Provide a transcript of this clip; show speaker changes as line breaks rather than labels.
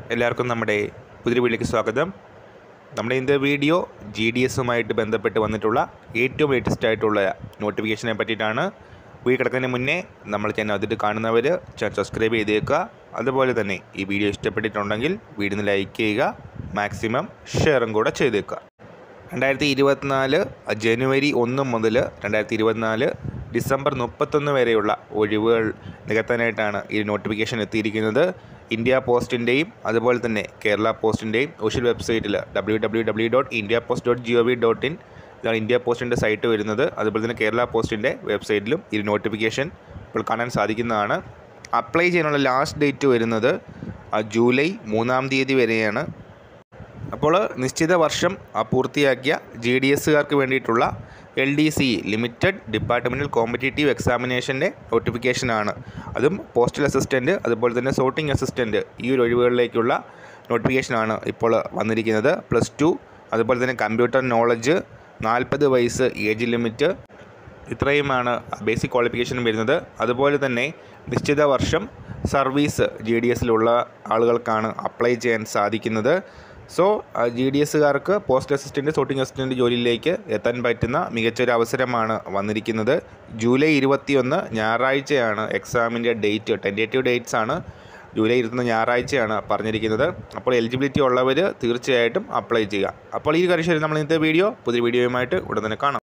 എല്ലാവർക്കും നമ്മുടെ പുതിയ വീട്ടിലേക്ക് സ്വാഗതം നമ്മുടെ ഇന്നത്തെ വീഡിയോ ജി ഡി എസുമായിട്ട് ബന്ധപ്പെട്ട് വന്നിട്ടുള്ള ഏറ്റവും ലേറ്റസ്റ്റ് ആയിട്ടുള്ള നോട്ടിഫിക്കേഷനെ പറ്റിയിട്ടാണ് വീഡിയോ കിടക്കുന്നതിന് മുന്നേ നമ്മൾ ചാനൽ അതിട്ട് കാണുന്നവർ ചാനൽ സബ്സ്ക്രൈബ് ചെയ്തേക്കുക അതുപോലെ തന്നെ ഈ വീഡിയോ ഇഷ്ടപ്പെട്ടിട്ടുണ്ടെങ്കിൽ വീഡിയോ ലൈക്ക് ചെയ്യുക മാക്സിമം ഷെയറും കൂടെ ചെയ്തേക്കുക രണ്ടായിരത്തി ഇരുപത്തിനാല് ജനുവരി ഒന്ന് മുതൽ രണ്ടായിരത്തി ഇരുപത്തിനാല് ഡിസംബർ മുപ്പത്തൊന്ന് വരെയുള്ള ഒഴിവുകൾ നികത്താനായിട്ടാണ് ഈ നോട്ടിഫിക്കേഷൻ എത്തിയിരിക്കുന്നത് ഇന്ത്യ പോസ്റ്റിൻ്റെയും അതുപോലെ തന്നെ കേരള പോസ്റ്റിൻ്റെയും ഒഫീഷ്യൽ വെബ്സൈറ്റിൽ W W W dot India post dot G O V dot in ഇതാണ് ഇന്ത്യ പോസ്റ്റിൻ്റെ സൈറ്റ് വരുന്നത് അതുപോലെ തന്നെ കേരള പോസ്റ്റിൻ്റെ വെബ്സൈറ്റിലും ഈ നോട്ടിഫിക്കേഷൻ ഇപ്പോൾ കാണാൻ സാധിക്കുന്നതാണ് അപ്ലൈ ചെയ്യാനുള്ള ലാസ്റ്റ് ഡേറ്റ് വരുന്നത് ആ, ജൂലൈ മൂന്നാം തീയതി വരെയാണ് അപ്പോൾ നിശ്ചിത വർഷം ആ, പൂർത്തിയാക്കിയ ജി ഡി എസുകാർക്ക് വേണ്ടിയിട്ടുള്ള L D C limited departmental competitive എക്സാമിനേഷൻ്റെ നോട്ടിഫിക്കേഷനാണ് അതും പോസ്റ്റൽ അസിസ്റ്റൻറ്റ് അതുപോലെ തന്നെ സോർട്ടിംഗ് അസിസ്റ്റൻറ്റ് ഈ ഒരു ഒഴിവുകളിലേക്കുള്ള നോട്ടിഫിക്കേഷനാണ് ഇപ്പോൾ വന്നിരിക്കുന്നത് പ്ലസ് ടു അതുപോലെ തന്നെ കമ്പ്യൂട്ടർ നോളജ് നാൽപ്പത് വയസ്സ് ഏജ് ലിമിറ്റ് ഇത്രയുമാണ് ബേസിക് ക്വാളിഫിക്കേഷൻ വരുന്നത് അതുപോലെ തന്നെ നിശ്ചിത വർഷം സർവീസ് ജി ഡി എസിലുള്ള ആളുകൾക്കാണ് അപ്ലൈ ചെയ്യാൻ സാധിക്കുന്നത് സോ ജി ഡി എസുകാർക്ക് പോസ്റ്റ് അസിസ്റ്റൻറ്റ് സോട്ടിംഗ് അസിസ്റ്റൻറ്റ് ജോലിയിലേക്ക് എത്താൻ പറ്റുന്ന മികച്ചൊരു അവസരമാണ് വന്നിരിക്കുന്നത് ജൂലൈ ഇരുപത്തിയൊന്ന് ഞായറാഴ്ചയാണ് എക്സാമിൻ്റെ ഡേറ്റ് ടെൻറ്റേറ്റീവ് ഡേറ്റ്സ് ആണ് ജൂലൈ ഇരുപത്തൊന്ന് ഞായറാഴ്ചയാണ് പറഞ്ഞിരിക്കുന്നത് അപ്പോൾ എലിജിബിലിറ്റി ഉള്ളവർ തീർച്ചയായിട്ടും അപ്ലൈ ചെയ്യുക അപ്പോൾ ഈ കാര്യം ശരി നമ്മൾ ഇന്നത്തെ വീഡിയോ പുതിയ വീഡിയോയുമായിട്ട് ഉടൻ തന്നെ കാണാം